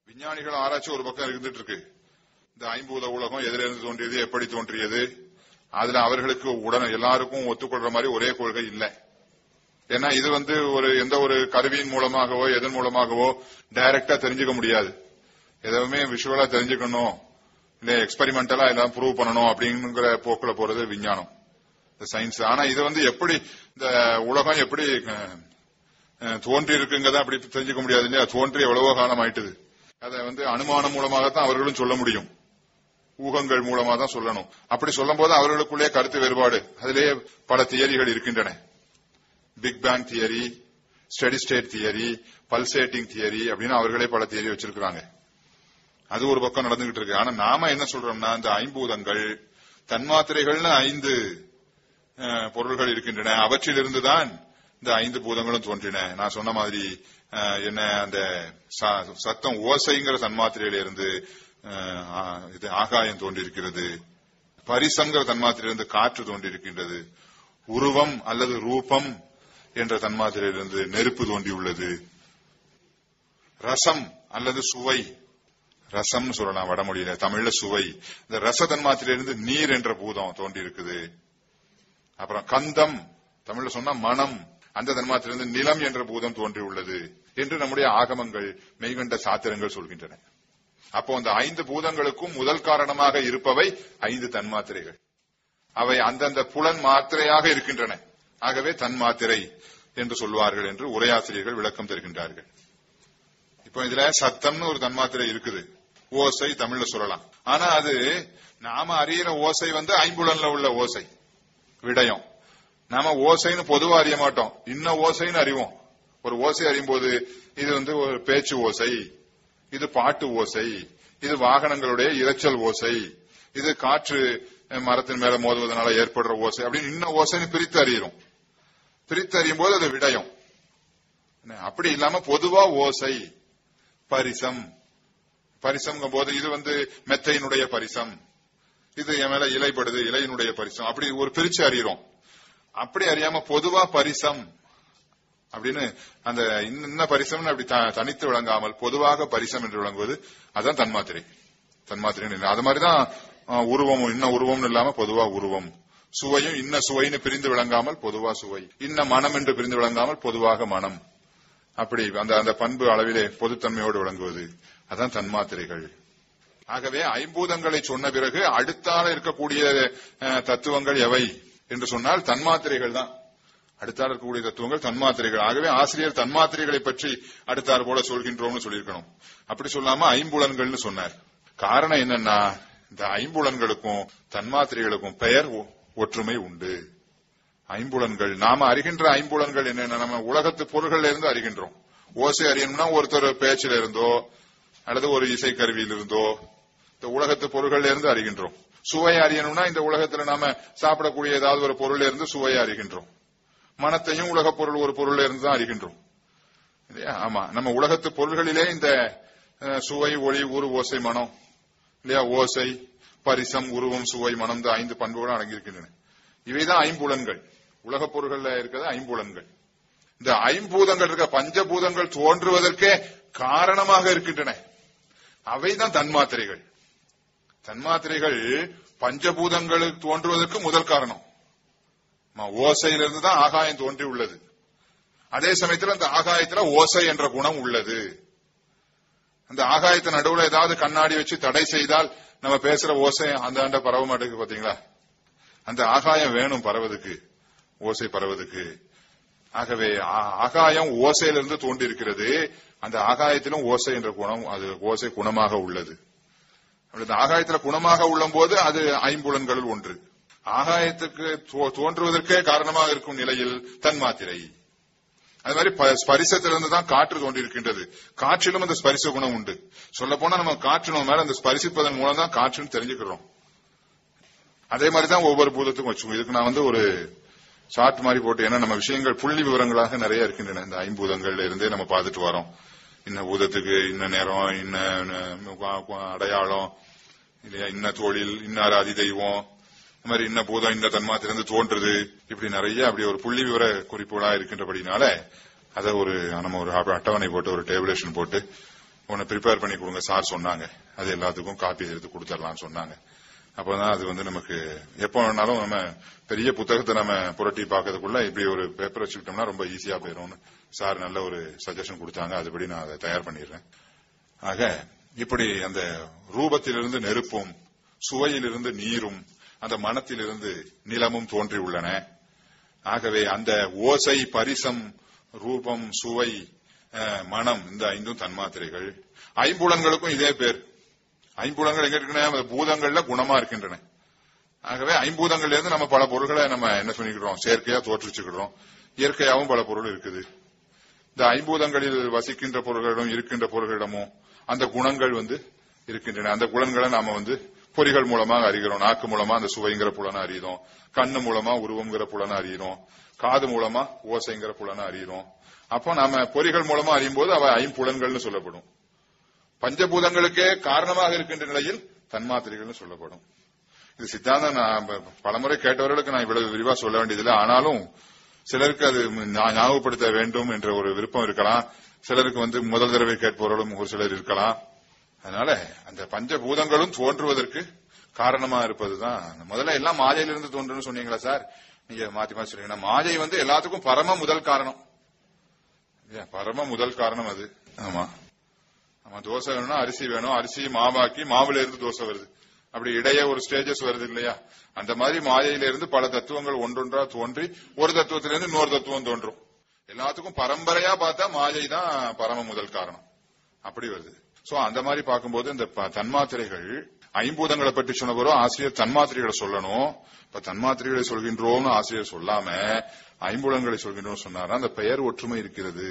விஞ்ஞானிகள் ஆராய்ச்சி ஒரு பக்கம் இருந்துட்டு இருக்கு இந்த ஐம்பூத உலகம் எதிலிருந்து தோன்றியது எப்படி தோன்றியது அதுல அவர்களுக்கு உடனே எல்லாருக்கும் ஒத்துக்கொள்ற மாதிரி ஒரே கொள்கை இல்லை ஏன்னா இது வந்து ஒரு எந்த ஒரு கருவியின் மூலமாகவோ எதன் மூலமாகவோ டைரக்டா தெரிஞ்சுக்க முடியாது எதுவுமே விஷுவலா தெரிஞ்சுக்கணும் இல்ல எக்ஸ்பெரிமெண்டலா எல்லாம் ப்ரூவ் பண்ணணும் அப்படிங்கிற போக்குல போறது விஞ்ஞானம் இந்த சயின்ஸ் ஆனா இது வந்து எப்படி இந்த உலகம் எப்படி அஹ், அஹ், தோன்றி இருக்குங்கிறத அப்படி தெரிஞ்சுக்க முடியாது இல்லையா தோன்றி எவ்வளவோ காலம் ஆயிட்டுது அதை வந்து அனுமானம் மூலமாகத்தான் அவர்களும் சொல்ல முடியும் ஊகங்கள் மூலமா தான் சொல்லணும் அப்படி சொல்லும் போது அவர்களுக்குள்ளே கருத்து வேறுபாடு அதிலேயே பல தியரிகள் இருக்கின்றன big bang theory steady state theory pulsating theory அப்படின்னு அவர்களே பல தியரி வச்சிருக்கிறாங்க அது ஒரு பக்கம் நடந்துகிட்டு இருக்கு ஆனா நாம என்ன சொல்றோம்னா இந்த ஐம்பூதங்கள் தன்மாத்திரைகள்னு ஐந்து அஹ், பொருள்கள் இருக்கின்றன அவற்றிலிருந்துதான் இந்த ஐந்து பூதங்களும் தோன்றின நான் சொன்ன மாதிரி அஹ், என்ன அந்த ச- சத்தம் ஓசைங்கிற தன்மாத்திரையிலிருந்து அஹ், ஆ- இது ஆகாயம் தோன்றியிருக்கிறது பரிசங்கிற தன்மாத்திரையிலிருந்து காற்று தோன்றியிருக்கின்றது உருவம் அல்லது ரூபம் என்ற தன்மாத்திரையிலிருந்து நெருப்பு தோன்றியுள்ளது ரசம் அல்லது சுவை ரசம் சொல்லலாம் வடமொழியில தமிழ்ல சுவை இந்த ரச தன்மாத்திரையிலிருந்து நீர் என்ற பூதம் தோன்றி இருக்குது அப்புறம் கந்தம் தமிழ்ல சொன்னா மனம் அந்த தன்மாத்திரையிலிருந்து நிலம் என்ற பூதம் தோன்றி உள்ளது என்று நம்முடைய ஆகமங்கள் மெய்கண்ட சாத்திரங்கள் சொல்கின்றன அப்போ அந்த ஐந்து பூதங்களுக்கும் முதல் காரணமாக இருப்பவை ஐந்து தன்மாத்திரைகள் அவை அந்தந்த புலன் மாத்திரையாக இருக்கின்றன ஆகவே தன்மாத்திரை என்று சொல்வார்கள் என்று உரையாசிரியர்கள் விளக்கம் தருகின்றார்கள் இப்போ இதுல சத்தம்னு ஒரு தன்மாத்திரை இருக்குது ஓசை தமிழ்ல சொல்லலாம் ஆனா அது நாம அறியிற ஓசை வந்து ஐம்புலன்ல உள்ள ஓசை விடயம் நாம ஓசைன்னு பொதுவா அறிய மாட்டோம் இன்ன ஓசைன்னு அறிவோம் ஒரு ஓசை அறியும் போது இது வந்து ஒரு பேச்சு ஓசை இது பாட்டு ஓசை இது வாகனங்களுடைய இரைச்சல் ஓசை இது காற்று அஹ், மரத்தின் மேல மோதுவதனால ஏற்படுற ஓசை அப்படின்னு இன்ன ஓசைன்னு பிரித்து அறிகிறோம் பிரித்து அறியும் போது அது விடயம் என்ன, அப்படி இல்லாம பொதுவா ஓசை பரிசம் பரிசம்ங்கும் போது இது வந்து மெத்தையினுடைய பரிசம் இது என் மேல இலைப்படுது இலையினுடைய பரிசம் அப்படி ஒரு பிரிச்சு அறிகிறோம் அப்படி அறியாம பொதுவா பரிசம் அப்படின்னு அந்த இன்ன இன்ன பரிசம்னு அப்படி த- தனித்து விளங்காமல் பொதுவாக பரிசம் என்று விளங்குவது அதான் தன்மாத்திரை தன்மாத்திரை அது மாதிரிதான் அஹ், உருவமும் இன்ன உருவம்னு இல்லாம பொதுவா உருவம் சுவையும் இன்ன சுவைன்னு பிரிந்து விளங்காமல் பொதுவா சுவை இன்ன மனம் என்று பிரிந்து விளங்காமல் பொதுவாக மனம் அப்படி அந்த அந்த பண்பு அளவிலே பொதுத்தன்மையோடு விளங்குவது அதான் தன்மாத்திரைகள் ஆகவே ஐம்பூதங்களை சொன்ன பிறகு அடுத்தால இருக்கக்கூடிய அஹ், தத்துவங்கள் எவை என்று சொன்னால் தன்மாத்திரைகள் தான் அடுத்தால இருக்கக்கூடிய தத்துவங்கள் தன்மாத்திரைகள் ஆகவே ஆசிரியர் தன்மாத்திரைகளை பற்றி அடுத்தாறு போல சொல்கின்றோம்னு சொல்லியிருக்கணும் அப்படி சொல்லாம ஐம்புலன்கள்னு சொன்னார் காரணம் என்னன்னா இந்த ஐம்புலன்களுக்கும் தன்மாத்திரைகளுக்கும் பெயர் ஒ- ஒற்றுமை உண்டு ஐம்புலன்கள் நாம அறிகின்ற ஐம்புலன்கள் என்னென்ன நம்ம உலகத்து பொருள்கள்ல இருந்து அறிகின்றோம் ஓசை அறியணும்னா ஒருத்தர் பேச்சில இருந்தோ அல்லது ஒரு இசை கருவியில் இருந்தோ இந்த உலகத்து பொருள்கள்ல இருந்து அறிகின்றோம் சுவை அறியணும்னா இந்த உலகத்துல நாம சாப்பிடக்கூடிய ஏதாவது ஒரு பொருள்ல இருந்து சுவையை அறிகின்றோம் மனத்தையும் உலகப் பொருள் ஒரு பொருள்ல இருந்து தான் அறிகின்றோம் இல்லையா ஆமா நம்ம உலகத்து பொருள்களிலே இந்த அஹ், சுவை ஒளி உரு ஓசை மனம் இல்லையா ஓசை பரிசம் உருவம் சுவை மனம் இந்த ஐந்து பண்புகளும் அடங்கியிருக்கின்றன இவைதான் ஐம்புலன்கள் உலகப் பொருள்கள்ல இருக்கிறது ஐம்புலன்கள் இந்த ஐம்பூதங்கள் இருக்க பஞ்சபூதங்கள் தோன்றுவதற்கே காரணமாக இருக்கின்றன அவைதான் தன்மாத்திரைகள் தன்மாத்திரைகள் பஞ்சபூதங்களுக்கு தோன்றுவதற்கு முதல் காரணம் ஆமா, ஓசையிலிருந்து தான் ஆகாயம் தோன்றி உள்ளது அதே சமயத்துல அந்த ஆகாயத்துல ஓசை என்ற குணம் உள்ளது அந்த ஆகாயத்து நடுவுல ஏதாவது கண்ணாடி வச்சு தடை செய்தால் நம்ம பேசுற ஓசை அந்த ஆண்ட பரவ மாட்டேங்குது பாத்தீங்களா அந்த ஆகாயம் வேணும் பரவதுக்கு ஓசை பரவதுக்கு ஆகவே ஆ- ஆகாயம் ஓசையிலிருந்து தோன்றி இருக்கிறது அந்த ஆகாயத்திலும் ஓசை என்ற குணம் அது ஓசை குணமாக உள்ளது அப்படி இந்த ஆகாயத்துல குணமாக உள்ளம் போது அது ஐம்புலன்களுள் ஒன்று ஆகாயத்துக்கு தோ- தோன்றுவதற்கே காரணமாக இருக்கும் நிலையில் தன்மாத்திரை அது மாதிரி ப- ஸ்பரிசத்திலிருந்து தான் காற்று தோன்றியிருக்கின்றது காற்றிலும் அந்த ஸ்பரிச குணம் உண்டு சொல்ல போனா நம்ம காற்று நம்ம மேல அந்த ஸ்பரிசிப்பதன் மூலம் தான் காற்றுன்னு தெரிஞ்சுக்கிறோம் அதே மாதிரி தான் ஒவ்வொரு பூதத்துக்கும் வச்சுக்கோங்க இதுக்கு நான் வந்து ஒரு சார்ட் மாதிரி போட்டு ஏன்னா நம்ம விஷயங்கள் புள்ளி விவரங்களாக நிறைய இருக்கின்றன இந்த ஐம்பூதங்கள்ல இருந்தே நம்ம பார்த்துட்டு வரோம் இன்ன பூதத்துக்கு இன்ன நேரம் இன்ன இன்ன கு- கு- அடையாளம் இல்லையா இன்ன தொழில் இன்னார் அதி தெய்வம் இந்த மாதிரி இன்ன பூதம் இந்த தன்மாத்திலிருந்து தோன்றுது இப்படி நிறைய அப்படி ஒரு புள்ளி விவர குறிப்புகளா இருக்கின்றபடினால அதை ஒரு நம்ம ஒரு அட்டவணை போட்டு ஒரு டேபிளேஷன் போட்டு ஒன்னு ப்ரிப்பேர் பண்ணி கொடுங்க சார் சொன்னாங்க அது எல்லாத்துக்கும் காப்பி எடுத்து கொடுத்துடலாம்னு சொன்னாங்க அப்பதான் அது வந்து நமக்கு எப்போ வேணாலும் நம்ம பெரிய புத்தகத்தை நம்ம புரட்டி பார்க்கறதுக்குள்ள இப்படி ஒரு பேப்பர் வச்சுக்கிட்டோம்னா ரொம்ப ஈஸியா போயிரும்னு சார் நல்ல ஒரு சஜஷன் கொடுத்தாங்க அதுபடி நான் அதை தயார் பண்ணிடுறேன் ஆக இப்படி அந்த ரூபத்திலிருந்து நெருப்பும் சுவையிலிருந்து நீரும் அந்த மனத்திலிருந்து நிலமும் தோன்றி உள்ளன ஆகவே அந்த ஓசை பரிசம் ரூபம் சுவை அஹ், மனம் இந்த ஐந்தும் தன்மாத்திரைகள் ஐம்புலன்களுக்கும் இதே பேர் ஐம்புலன்கள் எங்க இருக்குன்னா அந்த பூதங்கள்ல குணமா இருக்கின்றன ஆகவே ஐம்பூதங்கள்ல இருந்து நம்ம பல பொருள்களை நம்ம என்ன சொல்லிக்கிறோம் செயற்கையா தோற்றுச்சுக்கிறோம் இயற்கையாவும் பல பொருள் இருக்குது இந்த ஐம்பூதங்களில் வசிக்கின்ற பொருள்களிடம் இருக்கின்ற பொருள்களிடமும் அந்த குணங்கள் வந்து இருக்கின்றன அந்த குணங்களை நாம வந்து பொறிகள் மூலமாக அறிகிறோம் நாக்கு மூலமா அந்த சுவைங்கிற புலனை அறிகிறோம் கண்ணு மூலமா உருவங்கிற புலனை அறிகிறோம் காது மூலமா ஓசைங்கிற புலனை அறிகிறோம் அப்போ நாம பொறிகள் மூலமா அறியும் போது அவை ஐம்புலன்கள்னு சொல்லப்படும் பஞ்சபூதங்களுக்கே காரணமாக இருக்கின்ற நிலையில் தன்மாத்திரைகள்னு சொல்லப்படும் இது சித்தாந்தம் நான் ப- பலமுறை கேட்டவர்களுக்கு நான் இவ்வளவு விரிவா சொல்ல வேண்டியதில்லை ஆனாலும் சிலருக்கு அது ஞா- ஞாபகப்படுத்த வேண்டும் என்ற ஒரு விருப்பம் இருக்கலாம் சிலருக்கு வந்து முதல் தடவை கேட்பவர்களும் ஒரு சிலர் இருக்கலாம் அதனால அந்த பஞ்சபூதங்களும் தோன்றுவதற்கு காரணமா இருப்பதுதான் முதல்ல எல்லாம் மாயையிலிருந்து தோன்றுன்னு சொன்னீங்களா சார் நீங்க மாத்தி மாத்தி சொன்னீங்கன்னா மாயை வந்து எல்லாத்துக்கும் பரம முதல் காரணம் இல்லையா? பரம முதல் காரணம் அது ஆமா ஆமா தோசை வேணும்னா அரிசி வேணும் அரிசி மாவாக்கி மாவுல இருந்து தோசை வருது அப்படி இடையே ஒரு ஸ்டேஜஸ் வருது இல்லையா அந்த மாதிரி மாயையில இருந்து பல தத்துவங்கள் ஒன்றொன்றா தோன்றி ஒரு தத்துவத்திலிருந்து இன்னொரு தத்துவம் தோன்றும் எல்லாத்துக்கும் பரம்பரையா பார்த்தா மாயை தான் பரம முதல் காரணம் அப்படி வருது சோ அந்த மாதிரி பார்க்கும்போது இந்த ப- தன்மாத்திரைகள் ஐம்பூதங்களை பற்றி சொன்னவரோ ஆசிரியர் தன்மாத்திரைகளை சொல்லணும் இப்ப தன்மாத்திரைகளை சொல்கின்றோம்னு ஆசிரியர் சொல்லாம ஐம்பூதங்களை சொல்கின்றோம் சொன்னாரா அந்த பெயர் ஒற்றுமை இருக்கிறது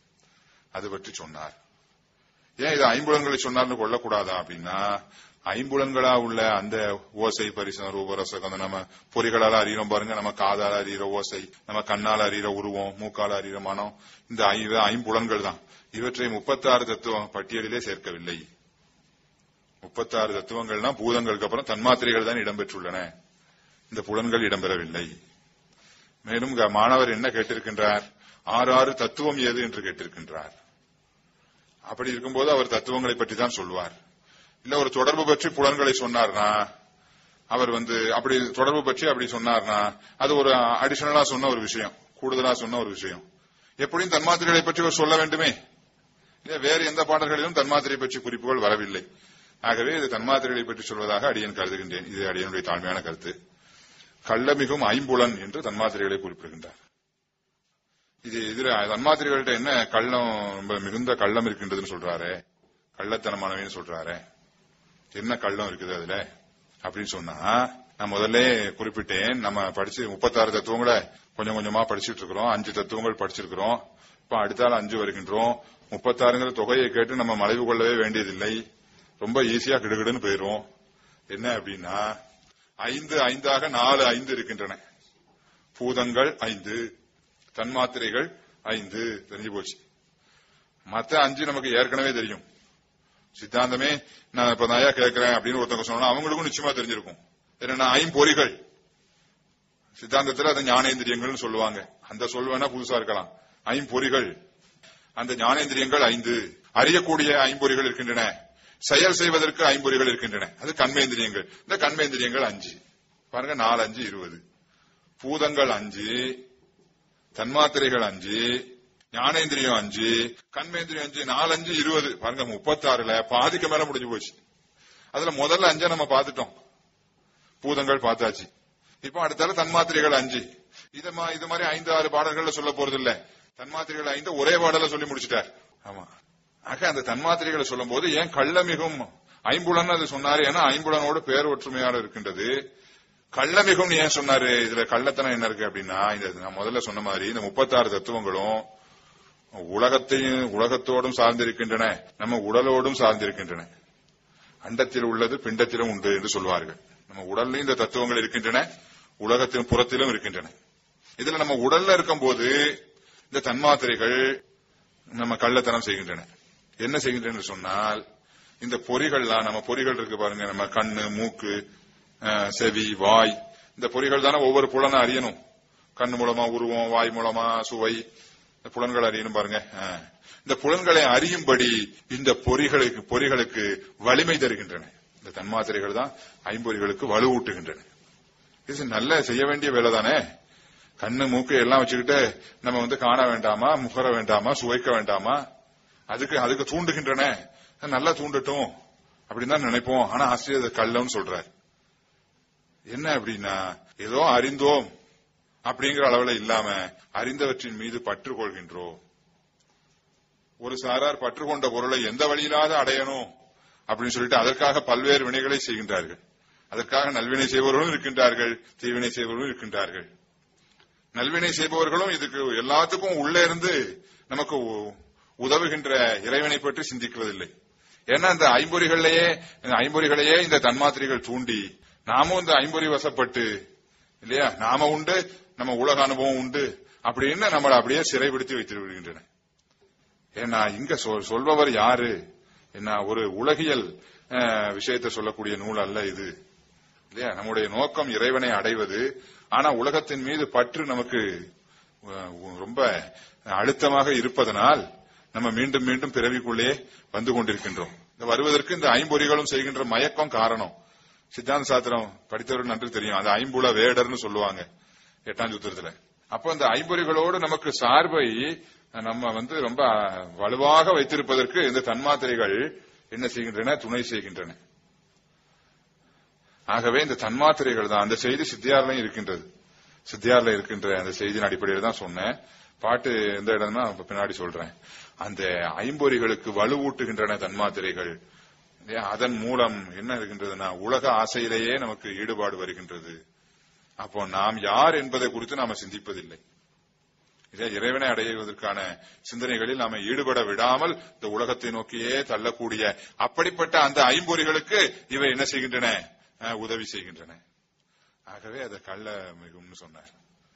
அது பற்றி சொன்னார் ஏன் இது ஐம்புலன்களை சொன்னார்னு கொள்ளக்கூடாதா அப்படின்னா ஐம்புலன்களா உள்ள அந்த ஓசை பரிசம் ரூபரசகம் நம்ம பொறிகளால அறிகிறோம் பாருங்க நம்ம காதால அறிகிற ஓசை நம்ம கண்ணால அறிகிற உருவம் மூக்கால அறிகிற மனம் இந்த ஐ- ஐம்புலன்கள் தான் இவற்றை முப்பத்தாறு தத்துவம் பட்டியலிலே சேர்க்கவில்லை முப்பத்தாறு தத்துவங்கள்னா பூதங்களுக்கு அப்புறம் தன்மாத்திரைகள் தான் இடம்பெற்றுள்ளன இந்த புலன்கள் இடம்பெறவில்லை மேலும் இங்க மாணவர் என்ன கேட்டிருக்கின்றார் ஆறு ஆறு தத்துவம் ஏது என்று கேட்டிருக்கின்றார் அப்படி இருக்கும்போது அவர் தத்துவங்களை பற்றி தான் சொல்வார் இல்ல ஒரு தொடர்பு பற்றி புலன்களை சொன்னார்னா அவர் வந்து அப்படி தொடர்பு பற்றி அப்படி சொன்னார்னா அது ஒரு அடிஷனலா சொன்ன ஒரு விஷயம் கூடுதலா சொன்ன ஒரு விஷயம் எப்படியும் தன்மாத்திரைகளை பற்றி அவர் சொல்ல வேண்டுமே இல்ல வேறு எந்த பாடல்களிலும் தன்மாத்திரை பற்றி குறிப்புகள் வரவில்லை ஆகவே இது தன்மாத்திரைகளை பற்றி சொல்வதாக அடியன் கருதுகின்றேன் இது அடியனுடைய தாழ்மையான கருத்து கள்ளமிகும் ஐம்புலன் என்று தன்மாத்திரைகளை குறிப்பிடுகின்றார் இது இதுல தன்மாத்திரைகள்ட்ட என்ன கள்ளம் ரொம்ப மிகுந்த கள்ளம் இருக்கின்றதுன்னு சொல்றாரு கள்ளத்தனமானவன்னு சொல்றாரு என்ன கள்ளம் இருக்குது அதுல அப்படின்னு சொன்னா நான் முதல்ல குறிப்பிட்டேன் நம்ம படிச்சு முப்பத்தாறு தத்துவங்களை கொஞ்சம் கொஞ்சமா படிச்சுட்டு இருக்கிறோம் அஞ்சு தத்துவங்கள் படிச்சிருக்கிறோம் இப்ப அடுத்தால அஞ்சு வருகின்றோம் முப்பத்தாறுங்கிற தொகையை கேட்டு நம்ம மலைவு கொள்ளவே வேண்டியதில்லை ரொம்ப ஈஸியா கிடுகிடுன்னு போயிரும் என்ன அப்படின்னா ஐந்து ஐந்தாக நாலு ஐந்து இருக்கின்றன பூதங்கள் ஐந்து தன்மாத்திரைகள் ஐந்து தெரிஞ்சு போச்சு மத்த அஞ்சு நமக்கு ஏற்கனவே தெரியும் சித்தாந்தமே நான் இப்ப நயா கேட்கிறேன் அப்படின்னு ஒருத்தவங்க சொன்னா அவங்களுக்கும் நிச்சயமா தெரிஞ்சிருக்கும் என்னன்னா ஐம்பொறிகள் சித்தாந்தத்துல அது ஞானேந்திரியங்கள்னு சொல்லுவாங்க அந்த சொல் வேணா புதுசா இருக்கலாம் ஐம்பொறிகள் அந்த ஞானேந்திரியங்கள் ஐந்து அறியக்கூடிய ஐம்பொறிகள் இருக்கின்றன செயல் செய்வதற்கு ஐம்பொறிகள் இருக்கின்றன அது கண்மேந்திரியங்கள் இந்த கண்மேந்திரியங்கள் அஞ்சு பாருங்க நாலு அஞ்சு இருபது பூதங்கள் அஞ்சு தன்மாத்திரைகள் அஞ்சு ஞானேந்திரியம் அஞ்சு கண்மேந்திரியம் அஞ்சு நாலஞ்சு இருபது பாருங்க முப்பத்தாறுல பாதிக்கு மேல முடிஞ்சு போச்சு அதுல முதல்ல அஞ்ச நம்ம பார்த்துட்டோம் பூதங்கள் பார்த்தாச்சு இப்போ அடுத்தால தன்மாத்திரைகள் அஞ்சு இத மா- இது மாதிரி ஐந்து ஆறு பாடல்கள்ல சொல்ல போறது இல்ல தன்மாத்திரைகள் ஐந்து ஒரே பாடல சொல்லி முடிச்சிட்டார் ஆமா ஆக அந்த தன்மாத்திரைகளை சொல்லும் போது ஏன் கள்ளமிகும் ஐம்புலன் அது சொன்னாரு ஏன்னா ஐம்புலனோடு பேர் ஒற்றுமையாக இருக்கின்றது கள்ளமிகும் ஏன் சொன்னாரு இதுல கள்ளத்தனம் என்ன இருக்கு அப்படின்னா இந்த நான் முதல்ல சொன்ன மாதிரி இந்த முப்பத்தாறு தத்துவங்களும் உலகத்தையும் உலகத்தோடும் சார்ந்திருக்கின்றன நம்ம உடலோடும் சார்ந்திருக்கின்றன அண்டத்தில் உள்ளது பிண்டத்திலும் உண்டு என்று சொல்வார்கள் நம்ம உடல்லையும் இந்த தத்துவங்கள் இருக்கின்றன உலகத்தின் புறத்திலும் இருக்கின்றன இதுல நம்ம உடல்ல இருக்கும்போது இந்த தன்மாத்திரைகள் நம்ம கள்ளத்தனம் செய்கின்றன என்ன செய்கின்றன என்று சொன்னால் இந்த பொறிகள்லாம் நம்ம பொறிகள் இருக்கு பாருங்க நம்ம கண்ணு மூக்கு அஹ், செவி வாய் இந்த பொறிகள் தானே ஒவ்வொரு புலனை அறியணும் கண்ணு மூலமா உருவம் வாய் மூலமா சுவை இந்த புலன்கள் அறியணும் பாருங்க ஆ. இந்த புலன்களை அறியும்படி இந்த பொறிகளுக்கு பொறிகளுக்கு வலிமை தருகின்றன இந்த தன்மாத்திரைகள் தான் ஐம்பொறிகளுக்கு வலுவூட்டுகின்றன இது நல்ல செய்ய வேண்டிய வேலை தானே கண்ணு மூக்கு எல்லாம் வச்சுக்கிட்டு நம்ம வந்து காண வேண்டாமா முகர வேண்டாமா சுவைக்க வேண்டாமா அதுக்கு அதுக்கு தூண்டுகின்றன நல்லா தூண்டட்டும் அப்படின்னு தான் நினைப்போம் ஆனா ஆசிரியர் அதை கள்ளம்னு சொல்றார் என்ன அப்படின்னா ஏதோ அறிந்தோம் அப்படிங்கிற அளவுல இல்லாம அறிந்தவற்றின் மீது பற்று கொள்கின்றோம் ஒரு சாரார் பற்று கொண்ட பொருளை எந்த வழியிலாத அடையணும் அப்படின்னு சொல்லிட்டு அதற்காக பல்வேறு வினைகளை செய்கின்றார்கள் அதற்காக நல்வினை செய்பவர்களும் இருக்கின்றார்கள் தீவினை செய்பவர்களும் இருக்கின்றார்கள் நல்வினை செய்பவர்களும் இதுக்கு எல்லாத்துக்கும் உள்ளே இருந்து நமக்கு உ- உதவுகின்ற இறைவனை பற்றி சிந்திக்கிறதில்லை ஏன்னா இந்த ஐம்பொறிகளையே இந்த ஐம்பொறிகளையே இந்த தன்மாத்திரைகள் தூண்டி நாமும் இந்த ஐம்பொறி வசப்பட்டு இல்லையா நாம உண்டு நம்ம உலக அனுபவம் உண்டு அப்படின்னு நம்மளை அப்படியே சிறைபிடித்து வைத்து விடுகின்றன ஏன்னா இங்க சொல்- சொல்பவர் யாரு என்ன ஒரு உலகியல் அஹ், விஷயத்தை சொல்லக்கூடிய நூல் அல்ல இது இல்லையா நம்முடைய நோக்கம் இறைவனை அடைவது ஆனா உலகத்தின் மீது பற்று நமக்கு அஹ், ரொம்ப அழுத்தமாக இருப்பதனால் நம்ம மீண்டும் மீண்டும் பிறவிக்குள்ளே வந்து கொண்டிருக்கின்றோம் இந்த வருவதற்கு இந்த ஐம்பொறிகளும் செய்கின்ற மயக்கம் காரணம் சித்தாந்த சாத்திரம் படித்தவர்கள் நன்று தெரியும் அந்த ஐம்புல வேடர்னு சொல்லுவாங்க எட்டாம் சூத்திரத்துல அப்போ இந்த ஐம்பொறிகளோடு நமக்கு சார்பை நம்ம வந்து ரொம்ப வலுவாக வைத்திருப்பதற்கு இந்த தன்மாத்திரைகள் என்ன செய்கின்றன துணை செய்கின்றன ஆகவே இந்த தன்மாத்திரைகள் தான் அந்த செய்தி சித்தியாரிலையும் இருக்கின்றது சித்தியார்ல இருக்கின்ற அந்த செய்தியின் அடிப்படையில் தான் சொன்னேன் பாட்டு எந்த இடம்னா இப்ப பின்னாடி சொல்றேன் அந்த ஐம்பொறிகளுக்கு வலுவூட்டுகின்றன தன்மாத்திரைகள் இல்லையா? அதன் மூலம் என்ன இருக்கின்றதுன்னா உலக ஆசையிலேயே நமக்கு ஈடுபாடு வருகின்றது அப்போ நாம் யார் என்பதை குறித்து நாம சிந்திப்பதில்லை இல்லையா? இறைவனை அடைவதற்கான சிந்தனைகளில் நாம ஈடுபட விடாமல் இந்த உலகத்தை நோக்கியே தள்ளக்கூடிய அப்படிப்பட்ட அந்த ஐம்பொறிகளுக்கு இவை என்ன செய்கின்றன அஹ், உதவி செய்கின்றன ஆகவே அதை கள்ள மிகும்னு சொன்னார்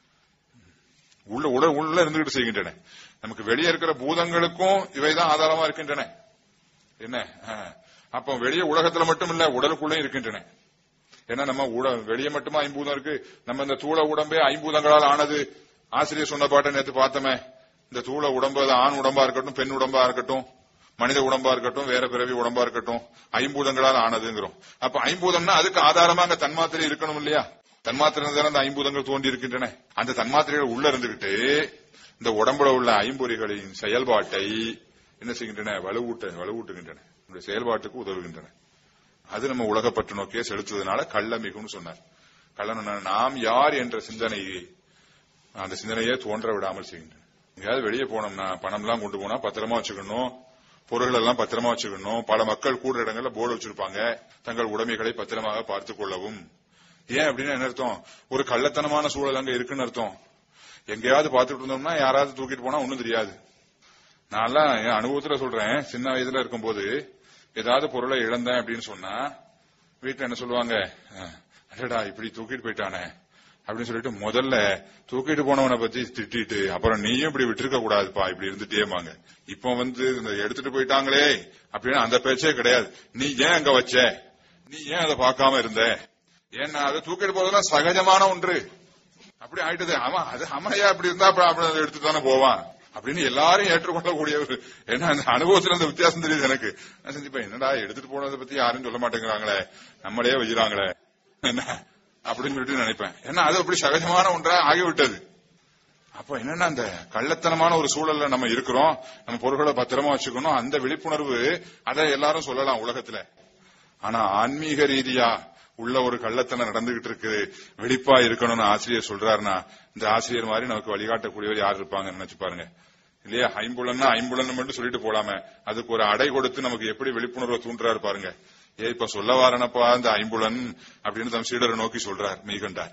உள்ள உள்ள உள்ள இருந்துகிட்டு செய்கின்றன நமக்கு வெளியே இருக்கிற பூதங்களுக்கும் இவைதான் ஆதாரமா இருக்கின்றன என்ன அஹ், அப்போ வெளியே உலகத்துல மட்டும் இல்ல உடலுக்குள்ளே இருக்கின்றன ஏன்னா நம்ம உட வெளியே மட்டுமா ஐம்பூதம் இருக்கு நம்ம இந்த தூள உடம்பே ஐம்பூதங்களால் ஆனது ஆசிரியர் சொன்ன பாட்டை நேத்து பார்த்தோமே இந்த தூள உடம்பு அது ஆண் உடம்பா இருக்கட்டும் பெண் உடம்பா இருக்கட்டும் மனித உடம்பா இருக்கட்டும் வேற பிறவி உடம்பா இருக்கட்டும் ஐம்பூதங்களால் ஆனதுங்கிறோம் அப்ப ஐம்பூதம்னா அதுக்கு ஆதாரமா அங்க தன்மாத்திரை இருக்கணும் இல்லையா தன்மாத்திரை இருந்தா அந்த ஐம்பூதங்கள் தோன்றி இருக்கின்றன அந்த தன்மாத்திரைகள் உள்ள இருந்துகிட்டு இந்த உடம்புல உள்ள ஐம்பொறிகளின் செயல்பாட்டை என்ன செய்கின்றன வலுவூட்ட வலுவூட்டுகின்றன இந்த செயல்பாட்டுக்கு உதவுகின்றன அது நம்ம உலகப்பற்று நோக்கியே செலுத்துவதனால கள்ள மிகும்னு சொன்னார் கள்ளன் என்ன? நாம் யார் என்ற சிந்தனையை அந்த சிந்தனையே தோன்ற விடாமல் செய்கின்றன எங்கேயாவது வெளியே போனோம்னா பணம்லாம் கொண்டு போனா பத்திரமா வச்சுக்கணும் பொருள்கள் எல்லாம் பத்திரமா வச்சுக்கணும் பல மக்கள் கூடுற இடங்கள்ல போர்டு வச்சிருப்பாங்க தங்கள் உடைமைகளை பத்திரமாக பார்த்துக் கொள்ளவும் ஏன் அப்படின்னா என்ன அர்த்தம் ஒரு கள்ளத்தனமான சூழல் அங்க இருக்குன்னு அர்த்தம் எங்கேயாவது பார்த்துட்டு இருந்தோம்னா யாராவது தூக்கிட்டு போனா ஒண்ணும் தெரியாது நான்லாம் என் அனுபவத்துல சொல்றேன் சின்ன வயதுல இருக்கும்போது ஏதாவது பொருளை இழந்தேன் அப்படின்னு சொன்னா வீட்டுல என்ன சொல்லுவாங்க அஹ், அடடா இப்படி தூக்கிட்டு போயிட்டானே அப்படின்னு சொல்லிட்டு முதல்ல தூக்கிட்டு போனவனை பத்தி திட்டிட்டு அப்புறம் நீயும் இப்படி விட்டுருக்க கூடாதுப்பா இப்படி இருந்துட்டேமாங்க இப்போ வந்து இந்த எடுத்துட்டு போயிட்டாங்களே அப்படின்னு அந்த பேச்சே கிடையாது நீ ஏன் அங்க வச்ச நீ ஏன் அதை பார்க்காம இருந்த ஏன்னா அதை தூக்கிட்டு போறதெல்லாம் சகஜமான ஒன்று அப்படி ஆயிட்டது ஆமா அது அம்மையா அப்படி இருந்தா அப்புறம் அப்படி அதை எடுத்து தானே போவான் அப்படின்னு எல்லாரும் ஏற்றுக்கொள்ளக்கூடிய ஒரு ஏன்னா அந்த அனுபவத்துல அந்த வித்தியாசம் தெரியுது எனக்கு நான் செஞ்சுப்பேன் என்னடா எடுத்துட்டு போனதை பத்தி யாரும் சொல்ல மாட்டேங்கிறாங்களே நம்மளே வச்சுறாங்களே என்ன அப்படின்னு சொல்லிட்டு நினைப்பேன் ஏன்னா அது அப்படி சகஜமான ஒன்றா ஆகிவிட்டது அப்ப என்னன்னா அந்த கள்ளத்தனமான ஒரு சூழல்ல நம்ம இருக்கிறோம் நம்ம பொருட்களை பத்திரமா வச்சுக்கணும் அந்த விழிப்புணர்வு அதை எல்லாரும் சொல்லலாம் உலகத்துல ஆனா ஆன்மீக ரீதியா உள்ள ஒரு கள்ளத்தனம் நடந்துகிட்டு இருக்கு வெடிப்பா இருக்கணும்னு ஆசிரியர் சொல்றாருன்னா இந்த ஆசிரியர் மாதிரி நமக்கு வழிகாட்டக்கூடியவர் யார் இருப்பாங்கன்னு நினைச்சு பாருங்க இல்லையா ஐம்புலன்னா ஐம்புலன்னு மட்டும் சொல்லிட்டு போலாமே அதுக்கு ஒரு அடை கொடுத்து நமக்கு எப்படி விழிப்புணர்வை தூண்டுறாரு பாருங்க ஏ இப்ப சொல்ல வாரனப்பா இந்த ஐம்புலன் அப்படின்னு தம் சீடரை நோக்கி சொல்றார் மெய்கண்டார்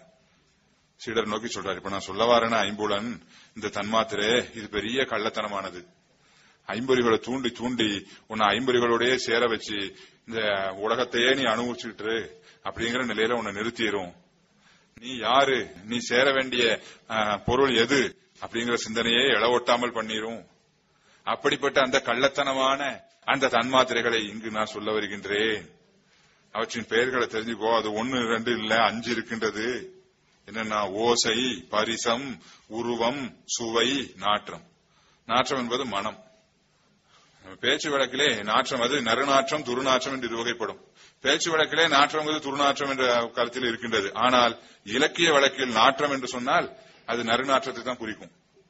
சீடர் நோக்கி சொல்றாரு இப்ப நான் சொல்ல வாரேன ஐம்புலன் இந்த தன்மாத்திரே இது பெரிய கள்ளத்தனமானது ஐம்பொறிகளை தூண்டி தூண்டி உன்னை ஐம்பொறிகளோடயே சேர வச்சு இந்த உலகத்தையே நீ அனுபவிச்சுட்டு இரு அப்படிங்கிற நிலையில உன்னை நிறுத்திடும் நீ யாரு நீ சேர வேண்டிய அஹ், பொருள் எது அப்படிங்கிற சிந்தனையே இளவொட்டாமல் பண்ணிரும் அப்படிப்பட்ட அந்த கள்ளத்தனமான அந்த தன்மாத்திரைகளை இங்கு நான் சொல்ல வருகின்றேன் அவற்றின் பெயர்களை தெரிஞ்சுக்கோ அது ஒன்னு ரெண்டு இல்ல அஞ்சு இருக்கின்றது என்னன்னா ஓசை பரிசம் உருவம் சுவை நாற்றம் நாற்றம் என்பது மனம் பேச்சு வழக்கிலே நாற்றம் அது நறுநாற்றம் துருநாற்றம் என்று இரு வகைப்படும் பேச்சு வழக்கிலே நாற்றம் என்பது துருநாற்றம் என்ற கருத்தில் இருக்கின்றது ஆனால் இலக்கிய வழக்கில் நாற்றம் என்று சொன்னால் அது நறுநாற்றத்தை தான் குறிக்கும்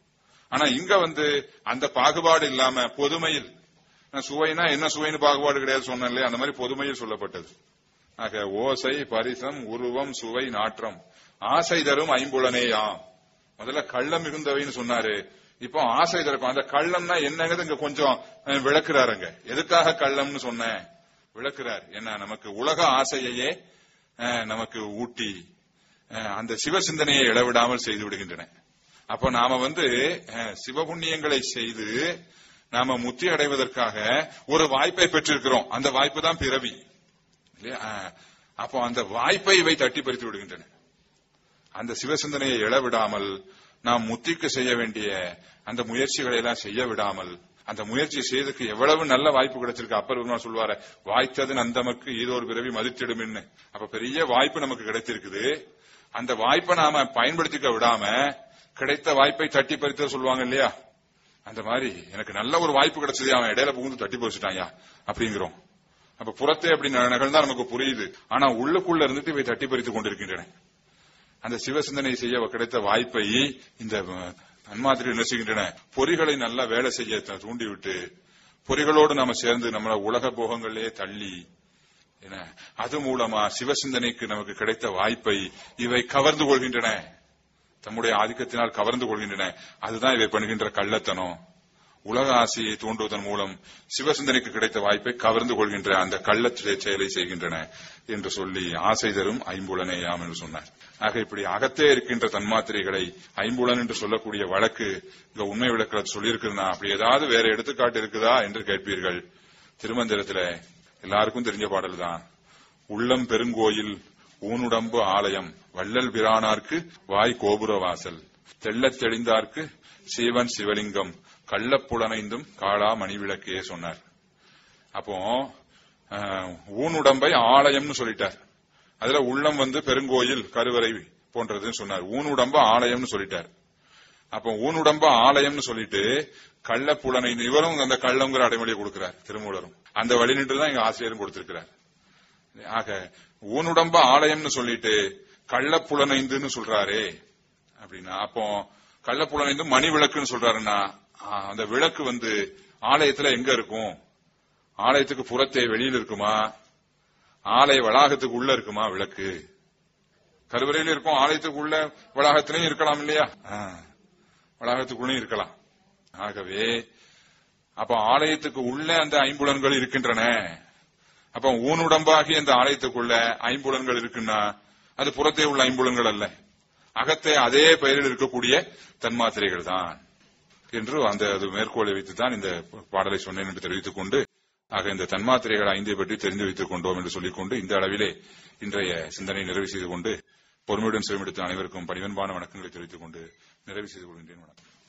ஆனா இங்க வந்து அந்த பாகுபாடு இல்லாம பொதுமையில் நான் சுவைனா என்ன சுவைன்னு பாகுபாடு கிடையாது சொன்னேன் இல்லையா அந்த மாதிரி பொதுமையில் சொல்லப்பட்டது ஆக ஓசை பரிசம் உருவம் சுவை நாற்றம் ஆசை தரும் ஐம்புலனேயாம் முதல்ல கள்ளம் மிகுந்தவைன்னு சொன்னாரு இப்போ ஆசை தரக்கும் அந்த கள்ளம்னா என்னங்கிறது இங்க கொஞ்சம் அஹ், விளக்குறாருங்க எதுக்காக கள்ளம்னு சொன்னேன் விளக்குறார் என்ன நமக்கு உலக ஆசையையே அஹ், நமக்கு ஊட்டி அஹ், அந்த சிவ சிந்தனையை இளவிடாமல் செய்து விடுகின்றன அப்போ நாம வந்து அஹ், சிவபுண்ணியங்களை செய்து நாம முத்தி அடைவதற்காக ஒரு வாய்ப்பை பெற்றிருக்கிறோம் அந்த வாய்ப்பு தான் பிறவி இல்லையா அஹ், அப்போ அந்த வாய்ப்பை இவை தட்டி பறித்து விடுகின்றன அந்த சிவசிந்தனையை இழவிடாமல் நாம் முத்திக்கு செய்ய வேண்டிய அந்த முயற்சிகளை எல்லாம் செய்ய விடாமல் அந்த முயற்சி செய்ததுக்கு எவ்வளவு நல்ல வாய்ப்பு கிடைச்சிருக்கு அப்பர் பெருமாள் சொல்வாரு வாய்த்தது நந்தமக்கு ஈதோர் பிறவி மதித்திடுமின்னு அப்ப பெரிய வாய்ப்பு நமக்கு கிடைத்திருக்குது அந்த வாய்ப்பை நாம பயன்படுத்திக்க விடாம கிடைத்த வாய்ப்பை தட்டி பறித்து சொல்லுவாங்க இல்லையா அந்த மாதிரி எனக்கு நல்ல ஒரு வாய்ப்பு கிடைச்சது அவன் இடையில புகுந்து தட்டி பறிச்சுட்டாயா அப்படிங்கிறோம் அப்ப புறத்தே அப்படி ந- நிகழ்ந்தா நமக்கு புரியுது ஆனா உள்ளுக்குள்ள இருந்துட்டு இவை தட்டி பறித்துக் கொண்டிருக்கின்றன அந்த சிவசிந்தனை செய்ய கிடைத்த வாய்ப்பை இந்த அஹ், தன்மாத்திரை என்ன செய்கின்றன பொறிகளை நல்லா வேலை செய்ய த- தூண்டிவிட்டு பொறிகளோடு நாம சேர்ந்து நம்மள உலக போகங்களிலே தள்ளி என்ன அது மூலமா சிவசிந்தனைக்கு நமக்கு கிடைத்த வாய்ப்பை இவை கவர்ந்து கொள்கின்றன தம்முடைய ஆதிக்கத்தினால் கவர்ந்து கொள்கின்றன அதுதான் இவை பண்ணுகின்ற கள்ளத்தனம் உலக ஆசையை தூண்டுவதன் மூலம் சிவசிந்தனைக்கு கிடைத்த வாய்ப்பை கவர்ந்து கொள்கின்ற அந்த கள்ள செ- செயலை செய்கின்றன என்று சொல்லி ஆசை தரும் ஐம்புலனேயாம் என்று சொன்னார் ஆக இப்படி அகத்தே இருக்கின்ற தன்மாத்திரைகளை ஐம்புலன் என்று சொல்லக்கூடிய வழக்கு இந்த உண்மை விளக்கத்தில் சொல்லியிருக்குதுன்னா அப்படி ஏதாவது வேற எடுத்துக்காட்டு இருக்குதா என்று கேட்பீர்கள் திருமந்திரத்துல எல்லாருக்கும் தெரிஞ்ச பாடல் தான் உள்ளம் பெருங்கோயில் ஊனுடம்பு ஆலயம் வள்ளல் பிரானார்க்கு வாய் கோபுர வாசல் தெள்ளத் தெளிந்தார்க்கு சீவன் சிவலிங்கம் கள்ளப்புலனைந்தும் காளா மணிவிளக்கே சொன்னார் அப்போ அஹ், ஊனுடம்பை ஆலயம்னு சொல்லிட்டார் அதுல உள்ளம் வந்து பெருங்கோயில் கருவறை போன்றதுன்னு சொன்னார் ஊனுடம்ப ஆலயம்னு சொல்லிட்டார் அப்போ ஊனுடம்ப ஆலயம்னு சொல்லிட்டு கள்ள புலனை இவரும் அந்த கள்ளங்கிற அடைமொழியை கொடுக்கிறார் திருமூலரும் அந்த வழி நின்று தான் எங்க ஆசிரியரும் கொடுத்திருக்கிறார் ஆக ஊனுடம்ப ஆலயம்னு சொல்லிட்டு கள்ளப்புலனைந்துன்னு சொல்றாரே அப்படின்னா அப்போ கள்ளப்புலனைந்து மணி விளக்குன்னு சொல்றாருன்னா ஆ, அந்த விளக்கு வந்து ஆலயத்துல எங்க இருக்கும் ஆலயத்துக்கு புறத்தே வெளியில இருக்குமா ஆலய வளாகத்துக்கு உள்ள இருக்குமா விளக்கு கருவறையில இருக்கும் ஆலயத்துக்கு உள்ள வளாகத்திலையும் இருக்கலாம் இல்லையா ஆ, வளாகத்துக்குள்ளயும் இருக்கலாம் ஆகவே அப்ப ஆலயத்துக்கு உள்ள அந்த ஐம்புலன்கள் இருக்கின்றன அப்ப ஊனுடம்பாகி அந்த ஆலயத்துக்குள்ள ஐம்புலன்கள் இருக்குன்னா அது புறத்தே உள்ள ஐம்புலன்கள் அல்ல அகத்தே அதே பெயரில் இருக்கக்கூடிய தன்மாத்திரைகள் தான் என்று அந்த அது மேற்கோளை வைத்துத்தான் இந்த பாடலை சொன்னேன் என்று தெரிவித்துக் கொண்டு ஆக இந்த தன்மாத்திரைகள் ஐந்தை பற்றி தெரிந்து வைத்துக் கொண்டோம் என்று சொல்லிக்கொண்டு இந்த அளவிலே இன்றைய சிந்தனை நிறைவு செய்து கொண்டு பொறுமையுடன் செவிமெடுத்த அனைவருக்கும் பணிவன்பான வணக்கங்களை தெரிவித்துக் கொண்டு நிறைவு செய்து கொள்கின்றேன் வணக்கம்